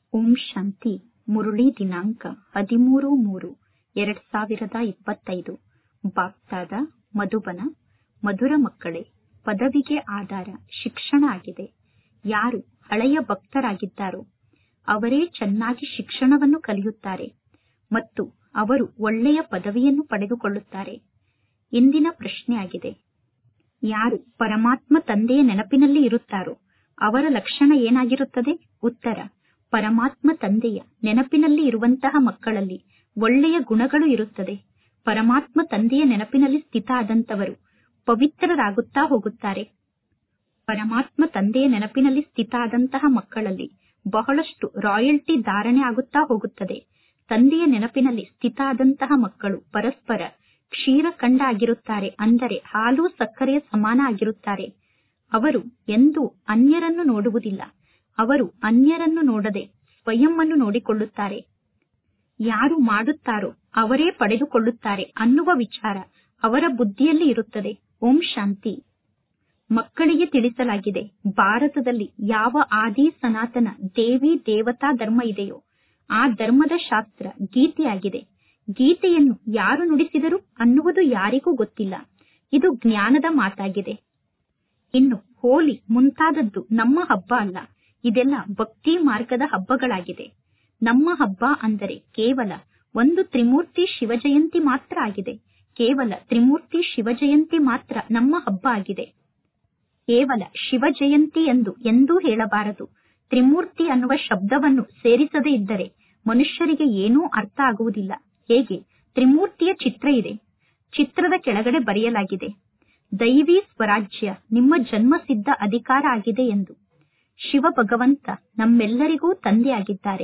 ಓಂ ಶಾಂತಿ ಮುರುಳಿ ದಿನಾಂಕ ಹದಿಮೂರು ಮೂರು ಎರಡ್ ಸಾವಿರದ ಇಪ್ಪತ್ತೈದು ಬಾಪ್ದಾದ ಮಧುಬನ ಮಧುರ ಮಕ್ಕಳೇ ಪದವಿಗೆ ಆಧಾರ ಶಿಕ್ಷಣ ಆಗಿದೆ ಯಾರು ಹಳೆಯ ಭಕ್ತರಾಗಿದ್ದಾರೋ ಅವರೇ ಚೆನ್ನಾಗಿ ಶಿಕ್ಷಣವನ್ನು ಕಲಿಯುತ್ತಾರೆ ಮತ್ತು ಅವರು ಒಳ್ಳೆಯ ಪದವಿಯನ್ನು ಪಡೆದುಕೊಳ್ಳುತ್ತಾರೆ ಇಂದಿನ ಪ್ರಶ್ನೆಯಾಗಿದೆ ಯಾರು ಪರಮಾತ್ಮ ತಂದೆಯ ನೆನಪಿನಲ್ಲಿ ಇರುತ್ತಾರೋ ಅವರ ಲಕ್ಷಣ ಏನಾಗಿರುತ್ತದೆ ಉತ್ತರ ಪರಮಾತ್ಮ ತಂದೆಯ ನೆನಪಿನಲ್ಲಿ ಇರುವಂತಹ ಮಕ್ಕಳಲ್ಲಿ ಒಳ್ಳೆಯ ಗುಣಗಳು ಇರುತ್ತದೆ ಪರಮಾತ್ಮ ತಂದೆಯ ನೆನಪಿನಲ್ಲಿ ಸ್ಥಿತ ಆದಂತವರು ಪವಿತ್ರರಾಗುತ್ತಾ ಹೋಗುತ್ತಾರೆ ಪರಮಾತ್ಮ ತಂದೆಯ ನೆನಪಿನಲ್ಲಿ ಸ್ಥಿತ ಆದಂತಹ ಮಕ್ಕಳಲ್ಲಿ ಬಹಳಷ್ಟು ರಾಯಲ್ಟಿ ಧಾರಣೆ ಆಗುತ್ತಾ ಹೋಗುತ್ತದೆ ತಂದೆಯ ನೆನಪಿನಲ್ಲಿ ಸ್ಥಿತ ಆದಂತಹ ಮಕ್ಕಳು ಪರಸ್ಪರ ಕ್ಷೀರಖಂಡ ಆಗಿರುತ್ತಾರೆ ಅಂದರೆ ಹಾಲು ಸಕ್ಕರೆಯ ಸಮಾನ ಆಗಿರುತ್ತಾರೆ ಅವರು ಎಂದೂ ಅನ್ಯರನ್ನು ನೋಡುವುದಿಲ್ಲ ಅವರು ಅನ್ಯರನ್ನು ನೋಡದೆ ಸ್ವಯಂ ಅನ್ನು ನೋಡಿಕೊಳ್ಳುತ್ತಾರೆ ಯಾರು ಮಾಡುತ್ತಾರೋ ಅವರೇ ಪಡೆದುಕೊಳ್ಳುತ್ತಾರೆ ಅನ್ನುವ ವಿಚಾರ ಅವರ ಬುದ್ಧಿಯಲ್ಲಿ ಇರುತ್ತದೆ ಓಂ ಶಾಂತಿ ಮಕ್ಕಳಿಗೆ ತಿಳಿಸಲಾಗಿದೆ ಭಾರತದಲ್ಲಿ ಯಾವ ಆದಿ ಸನಾತನ ದೇವಿ ದೇವತಾ ಧರ್ಮ ಇದೆಯೋ ಆ ಧರ್ಮದ ಶಾಸ್ತ್ರ ಗೀತೆಯಾಗಿದೆ ಗೀತೆಯನ್ನು ಯಾರು ನುಡಿಸಿದರು ಅನ್ನುವುದು ಯಾರಿಗೂ ಗೊತ್ತಿಲ್ಲ ಇದು ಜ್ಞಾನದ ಮಾತಾಗಿದೆ ಇನ್ನು ಹೋಲಿ ಮುಂತಾದದ್ದು ನಮ್ಮ ಹಬ್ಬ ಅಲ್ಲ ಇದೆಲ್ಲ ಭಕ್ತಿ ಮಾರ್ಗದ ಹಬ್ಬಗಳಾಗಿದೆ ನಮ್ಮ ಹಬ್ಬ ಅಂದರೆ ಕೇವಲ ಒಂದು ತ್ರಿಮೂರ್ತಿ ಶಿವಜಯಂತಿ ಮಾತ್ರ ಆಗಿದೆ ಕೇವಲ ತ್ರಿಮೂರ್ತಿ ಶಿವಜಯಂತಿ ಮಾತ್ರ ನಮ್ಮ ಹಬ್ಬ ಆಗಿದೆ ಕೇವಲ ಶಿವ ಜಯಂತಿ ಎಂದು ಎಂದೂ ಹೇಳಬಾರದು ತ್ರಿಮೂರ್ತಿ ಅನ್ನುವ ಶಬ್ದವನ್ನು ಸೇರಿಸದೇ ಇದ್ದರೆ ಮನುಷ್ಯರಿಗೆ ಏನೂ ಅರ್ಥ ಆಗುವುದಿಲ್ಲ ಹೇಗೆ ತ್ರಿಮೂರ್ತಿಯ ಚಿತ್ರ ಇದೆ ಚಿತ್ರದ ಕೆಳಗಡೆ ಬರೆಯಲಾಗಿದೆ ದೈವಿ ಸ್ವರಾಜ್ಯ ನಿಮ್ಮ ಜನ್ಮಸಿದ್ಧ ಅಧಿಕಾರ ಆಗಿದೆ ಎಂದು ಶಿವ ಭಗವಂತ ನಮ್ಮೆಲ್ಲರಿಗೂ ತಂದೆಯಾಗಿದ್ದಾರೆ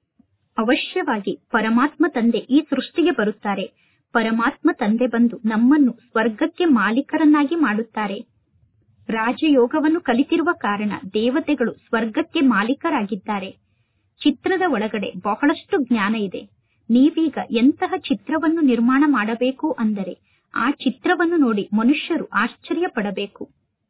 ಅವಶ್ಯವಾಗಿ ಪರಮಾತ್ಮ ತಂದೆ ಈ ಸೃಷ್ಟಿಗೆ ಬರುತ್ತಾರೆ ಪರಮಾತ್ಮ ತಂದೆ ಬಂದು ನಮ್ಮನ್ನು ಸ್ವರ್ಗಕ್ಕೆ ಮಾಲೀಕರನ್ನಾಗಿ ಮಾಡುತ್ತಾರೆ ರಾಜಯೋಗವನ್ನು ಕಲಿತಿರುವ ಕಾರಣ ದೇವತೆಗಳು ಸ್ವರ್ಗಕ್ಕೆ ಮಾಲೀಕರಾಗಿದ್ದಾರೆ ಚಿತ್ರದ ಒಳಗಡೆ ಬಹಳಷ್ಟು ಜ್ಞಾನ ಇದೆ ನೀವೀಗ ಎಂತಹ ಚಿತ್ರವನ್ನು ನಿರ್ಮಾಣ ಮಾಡಬೇಕು ಅಂದರೆ ಆ ಚಿತ್ರವನ್ನು ನೋಡಿ ಮನುಷ್ಯರು ಆಶ್ಚರ್ಯ ಪಡಬೇಕು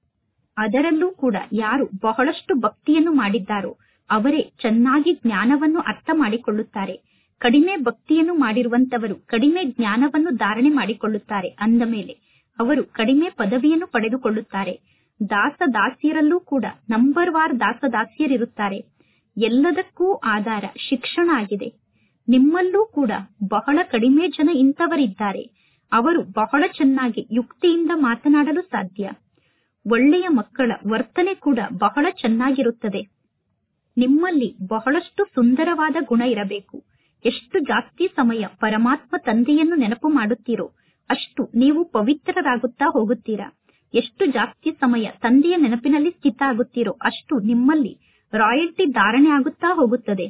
ಅದರಲ್ಲೂ ಕೂಡ ಯಾರು ಬಹಳಷ್ಟು ಭಕ್ತಿಯನ್ನು ಮಾಡಿದ್ದಾರೋ ಅವರೇ ಚೆನ್ನಾಗಿ ಜ್ಞಾನವನ್ನು ಅರ್ಥ ಮಾಡಿಕೊಳ್ಳುತ್ತಾರೆ ಕಡಿಮೆ ಭಕ್ತಿಯನ್ನು ಮಾಡಿರುವಂತವರು ಕಡಿಮೆ ಜ್ಞಾನವನ್ನು ಧಾರಣೆ ಮಾಡಿಕೊಳ್ಳುತ್ತಾರೆ ಅಂದ ಮೇಲೆ ಅವರು ಕಡಿಮೆ ಪದವಿಯನ್ನು ಪಡೆದುಕೊಳ್ಳುತ್ತಾರೆ ದಾಸ ದಾಸಿಯರಲ್ಲೂ ಕೂಡ ನಂಬರ್ ವಾರ್ ದಾಸ ದಾಸಿಯರಿರುತ್ತಾರೆ ಎಲ್ಲದಕ್ಕೂ ಆಧಾರ ಶಿಕ್ಷಣ ಆಗಿದೆ ನಿಮ್ಮಲ್ಲೂ ಕೂಡ ಬಹಳ ಕಡಿಮೆ ಜನ ಇಂಥವರಿದ್ದಾರೆ ಅವರು ಬಹಳ ಚೆನ್ನಾಗಿ ಯುಕ್ತಿಯಿಂದ ಮಾತನಾಡಲು ಸಾಧ್ಯ ಒಳ್ಳೆಯ ಮಕ್ಕಳ ವರ್ತನೆ ಕೂಡ ಬಹಳ ಚೆನ್ನಾಗಿರುತ್ತದೆ ನಿಮ್ಮಲ್ಲಿ ಬಹಳಷ್ಟು ಸುಂದರವಾದ ಗುಣ ಇರಬೇಕು ಎಷ್ಟು ಜಾಸ್ತಿ ಸಮಯ ಪರಮಾತ್ಮ ತಂದೆಯನ್ನು ನೆನಪು ಮಾಡುತ್ತೀರೋ ಅಷ್ಟು ನೀವು ಪವಿತ್ರರಾಗುತ್ತಾ ಹೋಗುತ್ತೀರಾ ಎಷ್ಟು ಜಾಸ್ತಿ ಸಮಯ ತಂದೆಯ ನೆನಪಿನಲ್ಲಿ ಸ್ಥಿತ ಆಗುತ್ತೀರೋ ಅಷ್ಟು ನಿಮ್ಮಲ್ಲಿ ರಾಯಲ್ಟಿ ಧಾರಣೆ ಆಗುತ್ತಾ ಹೋಗುತ್ತದೆ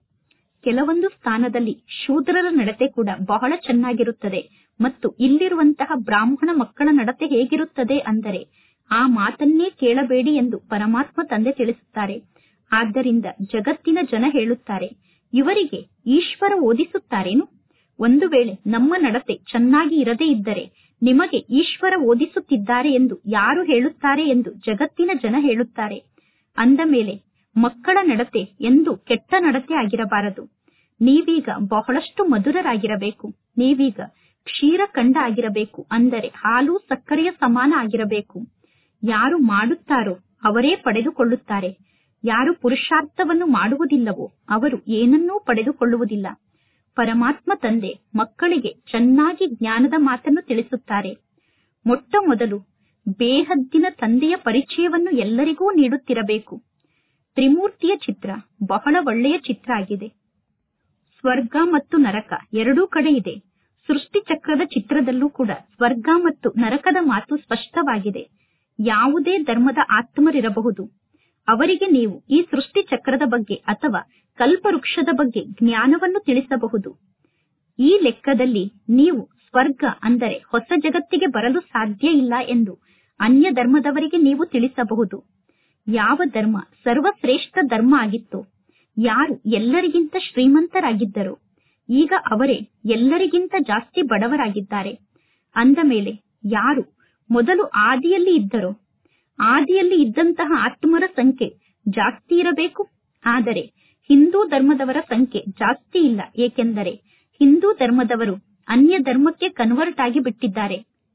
ಕೆಲವೊಂದು ಸ್ಥಾನದಲ್ಲಿ ಶೂದ್ರರ ನಡತೆ ಕೂಡ ಬಹಳ ಚೆನ್ನಾಗಿರುತ್ತದೆ ಮತ್ತು ಇಲ್ಲಿರುವಂತಹ ಬ್ರಾಹ್ಮಣ ಮಕ್ಕಳ ನಡತೆ ಹೇಗಿರುತ್ತದೆ ಅಂದರೆ ಆ ಮಾತನ್ನೇ ಕೇಳಬೇಡಿ ಎಂದು ಪರಮಾತ್ಮ ತಂದೆ ತಿಳಿಸುತ್ತಾರೆ ಆದ್ದರಿಂದ ಜಗತ್ತಿನ ಜನ ಹೇಳುತ್ತಾರೆ ಇವರಿಗೆ ಈಶ್ವರ ಓದಿಸುತ್ತಾರೇನು ಒಂದು ವೇಳೆ ನಮ್ಮ ನಡತೆ ಚೆನ್ನಾಗಿ ಇರದೇ ಇದ್ದರೆ ನಿಮಗೆ ಈಶ್ವರ ಓದಿಸುತ್ತಿದ್ದಾರೆ ಎಂದು ಯಾರು ಹೇಳುತ್ತಾರೆ ಎಂದು ಜಗತ್ತಿನ ಜನ ಹೇಳುತ್ತಾರೆ ಅಂದ ಮೇಲೆ ಮಕ್ಕಳ ನಡತೆ ಎಂದು ಕೆಟ್ಟ ನಡತೆ ಆಗಿರಬಾರದು ನೀವೀಗ ಬಹಳಷ್ಟು ಮಧುರರಾಗಿರಬೇಕು ನೀವೀಗ ಕ್ಷೀರಖಂಡ ಆಗಿರಬೇಕು ಅಂದರೆ ಹಾಲು ಸಕ್ಕರೆಯ ಸಮಾನ ಆಗಿರಬೇಕು ಯಾರು ಮಾಡುತ್ತಾರೋ ಅವರೇ ಪಡೆದುಕೊಳ್ಳುತ್ತಾರೆ ಯಾರು ಪುರುಷಾರ್ಥವನ್ನು ಮಾಡುವುದಿಲ್ಲವೋ ಅವರು ಏನನ್ನೂ ಪಡೆದುಕೊಳ್ಳುವುದಿಲ್ಲ ಪರಮಾತ್ಮ ತಂದೆ ಮಕ್ಕಳಿಗೆ ಚೆನ್ನಾಗಿ ಜ್ಞಾನದ ಮಾತನ್ನು ತಿಳಿಸುತ್ತಾರೆ ಮೊಟ್ಟ ಮೊದಲು ಬೇಹದ್ದಿನ ತಂದೆಯ ಪರಿಚಯವನ್ನು ಎಲ್ಲರಿಗೂ ನೀಡುತ್ತಿರಬೇಕು ತ್ರಿಮೂರ್ತಿಯ ಚಿತ್ರ ಬಹಳ ಒಳ್ಳೆಯ ಚಿತ್ರ ಆಗಿದೆ ಸ್ವರ್ಗ ಮತ್ತು ನರಕ ಎರಡೂ ಕಡೆ ಇದೆ ಸೃಷ್ಟಿ ಚಕ್ರದ ಚಿತ್ರದಲ್ಲೂ ಕೂಡ ಸ್ವರ್ಗ ಮತ್ತು ನರಕದ ಮಾತು ಸ್ಪಷ್ಟವಾಗಿದೆ ಯಾವುದೇ ಧರ್ಮದ ಆತ್ಮರಿರಬಹುದು ಅವರಿಗೆ ನೀವು ಈ ಸೃಷ್ಟಿ ಚಕ್ರದ ಬಗ್ಗೆ ಅಥವಾ ಕಲ್ಪವೃಕ್ಷದ ಬಗ್ಗೆ ಜ್ಞಾನವನ್ನು ತಿಳಿಸಬಹುದು ಈ ಲೆಕ್ಕದಲ್ಲಿ ನೀವು ಸ್ವರ್ಗ ಅಂದರೆ ಹೊಸ ಜಗತ್ತಿಗೆ ಬರಲು ಸಾಧ್ಯ ಇಲ್ಲ ಎಂದು ಅನ್ಯ ಧರ್ಮದವರಿಗೆ ನೀವು ತಿಳಿಸಬಹುದು ಯಾವ ಧರ್ಮ ಸರ್ವಶ್ರೇಷ್ಠ ಧರ್ಮ ಆಗಿತ್ತೋ ಯಾರು ಎಲ್ಲರಿಗಿಂತ ಶ್ರೀಮಂತರಾಗಿದ್ದರೋ ಈಗ ಅವರೇ ಎಲ್ಲರಿಗಿಂತ ಜಾಸ್ತಿ ಬಡವರಾಗಿದ್ದಾರೆ ಅಂದ ಮೇಲೆ ಯಾರು ಮೊದಲು ಆದಿಯಲ್ಲಿ ಇದ್ದರೋ ಆದಿಯಲ್ಲಿ ಇದ್ದಂತಹ ಆತ್ಮರ ಸಂಖ್ಯೆ ಜಾಸ್ತಿ ಇರಬೇಕು ಆದರೆ ಹಿಂದೂ ಧರ್ಮದವರ ಸಂಖ್ಯೆ ಜಾಸ್ತಿ ಇಲ್ಲ ಏಕೆಂದರೆ ಹಿಂದೂ ಧರ್ಮದವರು ಅನ್ಯ ಧರ್ಮಕ್ಕೆ ಕನ್ವರ್ಟ್ ಆಗಿ ಬಿಟ್ಟಿದ್ದಾರೆ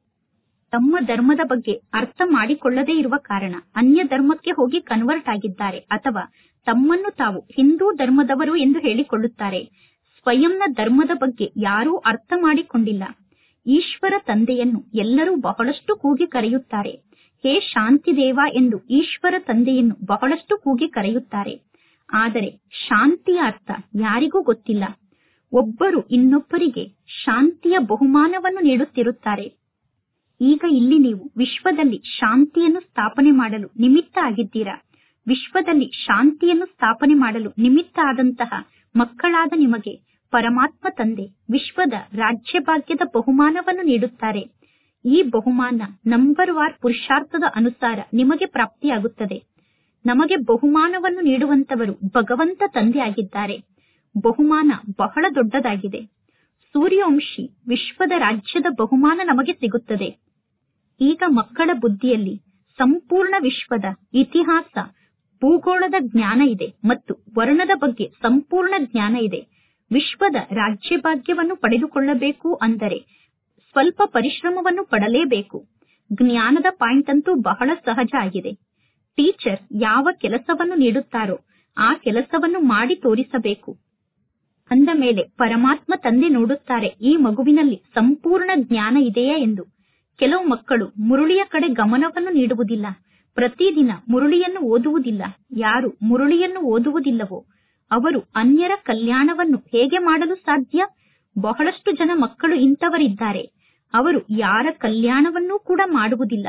ತಮ್ಮ ಧರ್ಮದ ಬಗ್ಗೆ ಅರ್ಥ ಮಾಡಿಕೊಳ್ಳದೇ ಇರುವ ಕಾರಣ ಅನ್ಯ ಧರ್ಮಕ್ಕೆ ಹೋಗಿ ಕನ್ವರ್ಟ್ ಆಗಿದ್ದಾರೆ ಅಥವಾ ತಮ್ಮನ್ನು ತಾವು ಹಿಂದೂ ಧರ್ಮದವರು ಎಂದು ಹೇಳಿಕೊಳ್ಳುತ್ತಾರೆ ಸ್ವಯಂನ ಧರ್ಮದ ಬಗ್ಗೆ ಯಾರೂ ಅರ್ಥ ಮಾಡಿಕೊಂಡಿಲ್ಲ ಈಶ್ವರ ತಂದೆಯನ್ನು ಎಲ್ಲರೂ ಬಹಳಷ್ಟು ಕೂಗಿ ಕರೆಯುತ್ತಾರೆ ಹೇ ಶಾಂತಿದೇವ ಎಂದು ಈಶ್ವರ ತಂದೆಯನ್ನು ಬಹಳಷ್ಟು ಕೂಗಿ ಕರೆಯುತ್ತಾರೆ ಆದರೆ ಶಾಂತಿಯ ಅರ್ಥ ಯಾರಿಗೂ ಗೊತ್ತಿಲ್ಲ ಒಬ್ಬರು ಇನ್ನೊಬ್ಬರಿಗೆ ಶಾಂತಿಯ ಬಹುಮಾನವನ್ನು ನೀಡುತ್ತಿರುತ್ತಾರೆ ಈಗ ಇಲ್ಲಿ ನೀವು ವಿಶ್ವದಲ್ಲಿ ಶಾಂತಿಯನ್ನು ಸ್ಥಾಪನೆ ಮಾಡಲು ನಿಮಿತ್ತ ಆಗಿದ್ದೀರಾ ವಿಶ್ವದಲ್ಲಿ ಶಾಂತಿಯನ್ನು ಸ್ಥಾಪನೆ ಮಾಡಲು ನಿಮಿತ್ತ ಆದಂತಹ ಮಕ್ಕಳಾದ ನಿಮಗೆ ಪರಮಾತ್ಮ ತಂದೆ ವಿಶ್ವದ ರಾಜ್ಯ ಭಾಗ್ಯದ ಬಹುಮಾನವನ್ನು ನೀಡುತ್ತಾರೆ ಈ ಬಹುಮಾನ ನಂಬರ್ ವಾರ್ ಪುರುಷಾರ್ಥದ ಅನುಸಾರ ನಿಮಗೆ ಪ್ರಾಪ್ತಿಯಾಗುತ್ತದೆ ನಮಗೆ ಬಹುಮಾನವನ್ನು ನೀಡುವಂತವರು ಭಗವಂತ ತಂದೆ ಆಗಿದ್ದಾರೆ ಬಹುಮಾನ ಬಹಳ ದೊಡ್ಡದಾಗಿದೆ ಸೂರ್ಯವಂಶಿ ವಿಶ್ವದ ರಾಜ್ಯದ ಬಹುಮಾನ ನಮಗೆ ಸಿಗುತ್ತದೆ ಈಗ ಮಕ್ಕಳ ಬುದ್ಧಿಯಲ್ಲಿ ಸಂಪೂರ್ಣ ವಿಶ್ವದ ಇತಿಹಾಸ ಭೂಗೋಳದ ಜ್ಞಾನ ಇದೆ ಮತ್ತು ವರ್ಣದ ಬಗ್ಗೆ ಸಂಪೂರ್ಣ ಜ್ಞಾನ ಇದೆ ವಿಶ್ವದ ರಾಜ್ಯ ಭಾಗ್ಯವನ್ನು ಪಡೆದುಕೊಳ್ಳಬೇಕು ಅಂದರೆ ಸ್ವಲ್ಪ ಪರಿಶ್ರಮವನ್ನು ಪಡಲೇಬೇಕು ಜ್ಞಾನದ ಪಾಯಿಂಟ್ ಅಂತೂ ಬಹಳ ಸಹಜ ಆಗಿದೆ ಟೀಚರ್ ಯಾವ ಕೆಲಸವನ್ನು ನೀಡುತ್ತಾರೋ ಆ ಕೆಲಸವನ್ನು ಮಾಡಿ ತೋರಿಸಬೇಕು ಅಂದ ಮೇಲೆ ಪರಮಾತ್ಮ ತಂದೆ ನೋಡುತ್ತಾರೆ ಈ ಮಗುವಿನಲ್ಲಿ ಸಂಪೂರ್ಣ ಜ್ಞಾನ ಇದೆಯಾ ಎಂದು ಕೆಲವು ಮಕ್ಕಳು ಮುರುಳಿಯ ಕಡೆ ಗಮನವನ್ನು ನೀಡುವುದಿಲ್ಲ ಪ್ರತಿದಿನ ಮುರುಳಿಯನ್ನು ಓದುವುದಿಲ್ಲ ಯಾರು ಮುರುಳಿಯನ್ನು ಓದುವುದಿಲ್ಲವೋ ಅವರು ಅನ್ಯರ ಕಲ್ಯಾಣವನ್ನು ಹೇಗೆ ಮಾಡಲು ಸಾಧ್ಯ ಬಹಳಷ್ಟು ಜನ ಮಕ್ಕಳು ಇಂಥವರಿದ್ದಾರೆ ಅವರು ಯಾರ ಕಲ್ಯಾಣವನ್ನೂ ಕೂಡ ಮಾಡುವುದಿಲ್ಲ